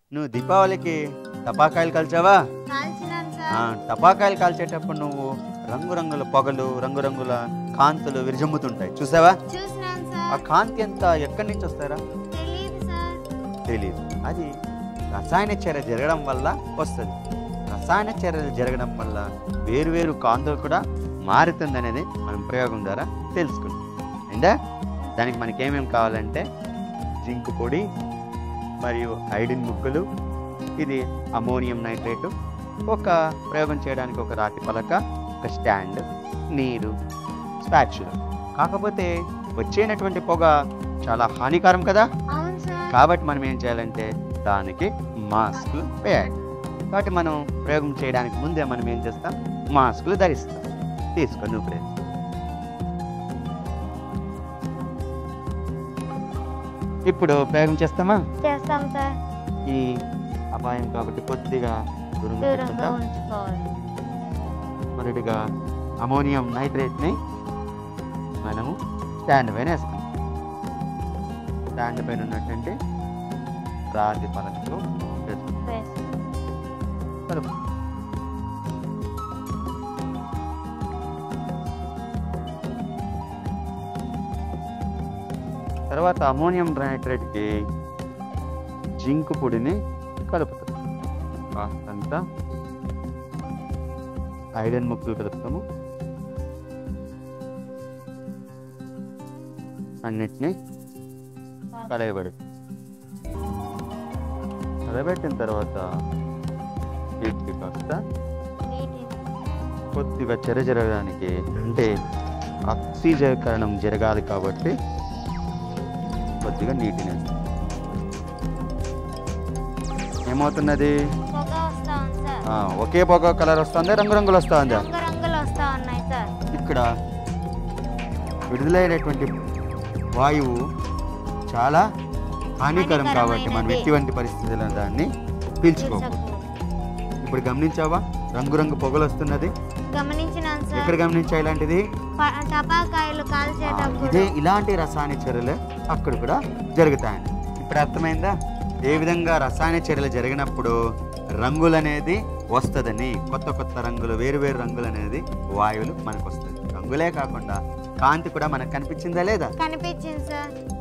నువ్వు దీపావళికి టపాకాయలు కాల్చావా కాల్చినాను ఆ, సార్ టపాకాయలు కాల్చేటప్పుడు నువ్వు రంగురంగుల పొగలు రంగురంగుల కాంతులు విరజమ్ముతుంటాయి చూసావా చూసినాను ఆ సార్ కాంతి అంతా ఎక్కడి నుంచి వస్తారా తెలియదు సార్ తెలియదు అది రసాయన చర్య జరగడం వల్ల వస్తుంది రసాయన చర్యలు జరగడం వల్ల వేరువేరు కాంతులు కూడా మారుతుంది అనేది మనం ప్రయోగం ద్వారా తెలుసుకున్నాం అయిందా దానికి మనకి ఏమేమి కావాలంటే జింక్ పొడి మరియు ఐడిన్ ముక్కలు ఇది అమోనియం నైట్రేటు ఒక ప్రయోగం చేయడానికి ఒక రాతి పలక ఒక స్టాండ్ నీరు స్పాచ్యుల కాకపోతే వచ్చేటటువంటి పొగ చాలా హానికరం కదా అవును సార్ కాబట్టి మనం ఏం చేయాలంటే దానికి మాస్కులు వేయాలి కాబట్టి మనం ప్రయోగం చేయడానికి ముందే మనం ఏం చేస్తాం మాస్కులు ధరిస్తాం తీసుకొని నువ్వు ప్రయత్నం ఇప్పుడు ప్రయోగం చేస్తామా చేస్తాం సార్ ఈ అపాయం కాబట్టి కొద్దిగా దూరంగా దూరంగా పెట్టుకుంటాం. ఉంచుకోవాలి మొదటిగా అమోనియం నైట్రేట్ని మనము స్టాండ్ పైన వేస్తాం స్టాండ్ పైన ఉన్నటువంటి రాతి పలకతో వేస్తాం. వేస్తాం. కలుపు తర్వాత అమోనియం నైట్రేట్కి జింక్ పొడిని కలుపుతాం కాస్తంత ఐరన్ ముక్కలు కలుపుతాము అన్నిటినీ కలయబెడతాం కలయబెట్టిన తర్వాత వీటికి కాస్త నీటిని కొద్దిగా చెర జరగడానికి అంటే ఆక్సిజీకరణం జరగాలి కాబట్టి కొద్దిగా నీటిని వేస్తాం. ఏమవుతున్నది పొగ వస్తా ఉంది సార్ ఆ, ఒకే పొగ కలర్ వస్తుందా రంగురంగులు వస్తుందా రంగు రంగులు వస్తా ఉన్నాయి సార్ ఇక్కడ విడుదలైనటువంటి వాయువు చాలా హానికరం కాబట్టి మనం హానికరమైనది. ఎటువంటి పరిస్థితుల్లో దాన్ని పీల్చుకోకూడదు తీర్చకూడదు. ఇప్పుడు గమనించావా రంగురంగు పొగలు వస్తున్నది గమనించినాను సార్ ఎక్కడ గమనించా ఇలాంటిది ప- టపాకాయలు ఆ, కాల్చేటప్పుడు ఇదే ఇలాంటి రసాయన చర్యలు అక్కడ కూడా జరుగుతాయండి ఇప్పుడు అర్థమైందా ఏ విధంగా రసాయన చర్యలు జరిగినప్పుడు రంగులు అనేది వస్తుందని కొత్త కొత్త రంగులు వేరు వేరు రంగులు అనేది వాయువులు మనకు వస్తుంది రంగులే కాకుండా కాంతి కూడా మనకు కనిపించిందా లేదా కనిపించింది సార్